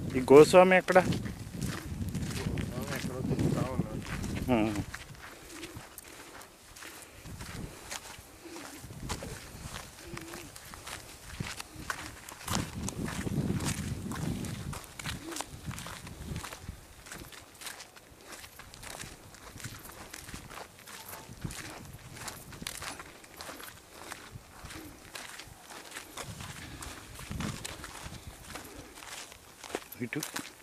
ఈ గోస్వామి ఎక్కడ ఎక్కడో తిరుగుతా ఉన్నాడు ఉమ్. ఇటు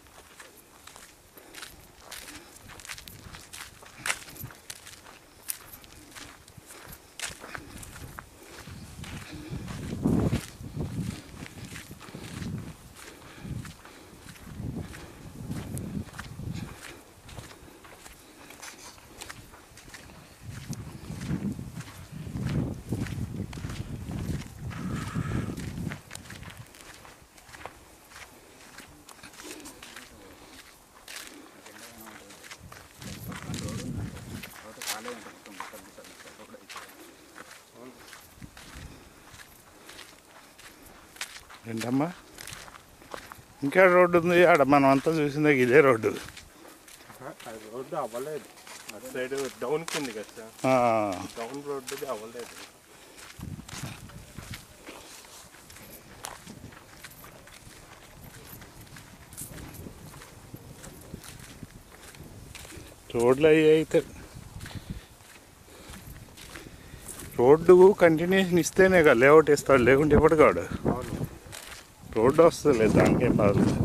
ఏంటమ్మా ఇంకా రోడ్డు ఉంది ఆడ మనం అంతా చూసిందే ఇదే రోడ్డు అది రోడ్డు అవ్వలేదు అటు సైడ్ డౌన్కి ఉంది కదా సార్ ఆ, డౌన్ రోడ్డుది అవ్వలేదు రోడ్లు అవి అయితే రోడ్డు కంటిన్యూషన్ ఇస్తేనే కదా లేఅవుట్ ఇస్తాడు లేకుంటే ఇప్పటి కాడు అవును రోడ్డు వస్తుంది లేదు దానికేం బాధలేదు